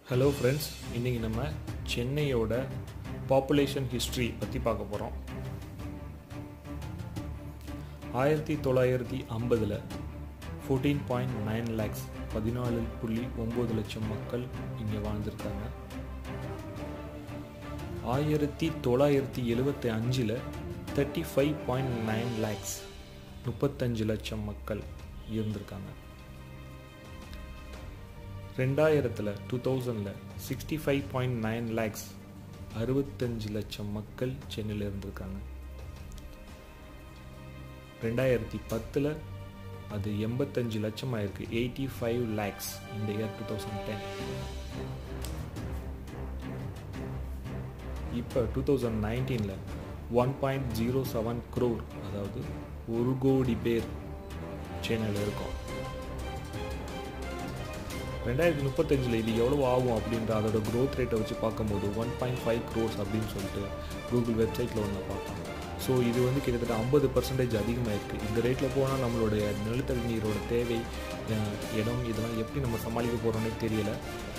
hello friends இன்றைக்கி நம்ம சென்னையோட பாப்புலேஷன் ஹிஸ்ட்ரி பற்றி பார்க்க போகிறோம் ஆயிரத்தி தொள்ளாயிரத்தி ஐம்பதில் ஃபோர்டீன் பாயிண்ட் நைன் லேக்ஸ் பதினாலு புள்ளி ஒம்பது லட்சம் மக்கள் இங்கே வாழ்ந்திருக்காங்க ஆயிரத்தி தொள்ளாயிரத்தி எழுபத்தி அஞ்சில் thirty five point nine lakhs முப்பத்தஞ்சு லட்சம் மக்கள் இருந்திருக்காங்க ரெண்டாயிரத்தில் டூ தௌசண்டில் sixty five point nine lakhs அறுபத்தஞ்சு லட்சம் மக்கள் சென்னையில் இருந்திருக்காங்க ரெண்டாயிரத்தி பத்தில் அது எண்பத்தஞ்சு லட்சம் ஆயிருக்கு எயிட்டி ஃபைவ் லேக்ஸ் இந்த இயர் டூ தௌசண்ட் டென் இப்போ டூ தௌசண்ட் நைன்டீனில் one point zero seven crore அதாவது ஒரு கோடி பேர் சென்னையில் இருக்கோம் ரெண்டாயிரத்தி முப்பத்தஞ்சில் இது எவ்வளோ ஆகும் அப்படின்ற அதோட க்ரோத் ரேட்டை வச்சு பார்க்கும்போது ஒன் பாயிண்ட் ஃபைவ் க்ரோர்ஸ் அப்படின்னு சொல்லிட்டு கூகுள் வெப்சைட்டில் ஒன்று பார்த்தோம் ஸோ இது வந்து கிட்டத்தட்ட ஐம்பது பர்சன்டேஜ் அதிகமாக இருக்குது இந்த ரேட்டில் போனால் நம்மளுடைய நிலத்தடி நீரோட தேவை அஹ், இடம் இதெல்லாம் எப்படி நம்ம சமாளிக்க போகிறோன்னே தெரியல